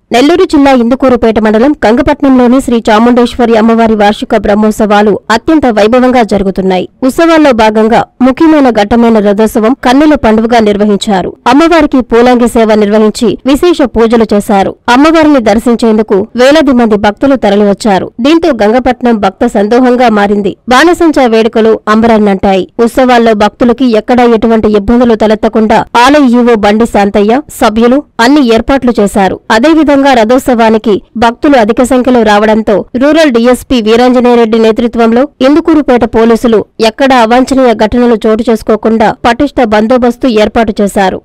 నెల్లూరు జిల్లా ఇందుకూరుపేట మండలం గంగపట్నంలోని శ్రీ చాముండేశ్వరి అమ్మవారి వార్షిక బ్రహ్మోత్సవాలు అత్యంత వైభవంగా జరుగుతున్నాయి ఉత్సవాల్లో భాగంగా ముఖ్యమైన ఘట్టమైన రథోత్సవం కన్నుల పండుగగా నిర్వహించారు అమ్మవారికి పూలాంగి సేవ నిర్వహించి విశేష పూజలు చేశారు అమ్మవారిని దర్శించేందుకు వేలాది మంది భక్తులు తరలివచ్చారు దీంతో గంగపట్నం భక్త సందోహంగా మారింది బాణసంచా వేడుకలు అంబరాన్నంటాయి ఉత్సవాల్లో భక్తులకి ఎక్కడా ఎటువంటి ఇబ్బందులు తలెత్తకుండా ఆలయ ఈవో బండి శాంతయ్య సభ్యులు అన్ని ఏర్పాట్లు చేశారు అదేవిధంగా రథోత్సవానికి భక్తులు అధిక సంఖ్యలో రావడంతో రూరల్ డీఎస్పీ వీరాంజనేయరెడ్డి నేతృత్వంలో ఇందుకూరుపేట పోలీసులు ఎక్కడా అవాంఛనీయ ఘటనలు చోటు చేసుకోకుండా పటిష్ట బందోబస్తు ఏర్పాటు చేశారు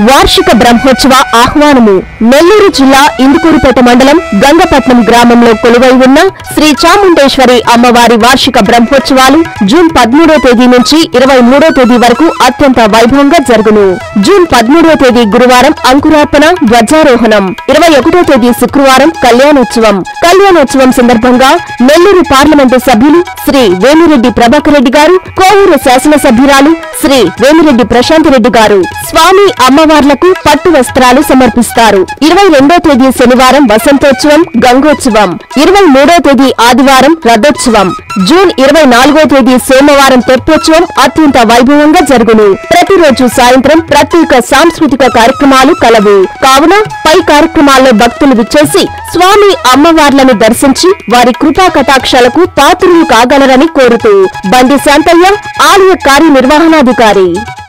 వార్షిక బ్రహ్మోత్సవ ఆహ్వానము నెల్లూరు జిల్లా ఇందుకూరుపేట మండలం గంగపట్నం గ్రామంలో కొలువై ఉన్న శ్రీ చాముండేశ్వరి అమ్మవారి వార్షిక బ్రహ్మోత్సవాలు జూన్ పదమూడో తేదీ నుంచి ఇరవై మూడో తేదీ వరకు అత్యంత వైభవంగా జరుగును జూన్ పదమూడో తేదీ గురువారం అంకురార్పణ ధ్వజారోహణం ఇరవై ఒకటో తేదీ శుక్రవారం కళ్యాణోత్సవం కళ్యాణోత్సవం సందర్భంగా నెల్లూరు పార్లమెంటు సభ్యులు శ్రీ వేమిరెడ్డి ప్రభాకర్ రెడ్డి గారు కోవూరు శాసనసభ్యురాలు శ్రీ వేమిరెడ్డి ప్రశాంత్ రెడ్డి గారు స్వామి అమ్మవార్లకు పట్టు వస్త్రాలు సమర్పిస్తారు ఇరవై రెండో తేదీ శనివారం వసంతోత్సవం గంగోత్సవం ఇరవై మూడో తేదీ ఆదివారం రథోత్సవం జూన్ ఇరవై నాలుగో తేదీ సోమవారం తెప్పోత్సవం అత్యంత వైభవంగా జరుగును ప్రతిరోజు సాయంత్రం ప్రత్యేక సాంస్కృతిక కార్యక్రమాలు కలవు కావున పై కార్యక్రమాల్లో భక్తులు విచ్చేసి స్వామి అమ్మవార్లను దర్శించి వారి కృపా కటాక్షాలకు పాత్రులు కాగలరని కోరుతూ బండి శాంతయ్య ఆలయ కార్యనిర్వహణాధికారి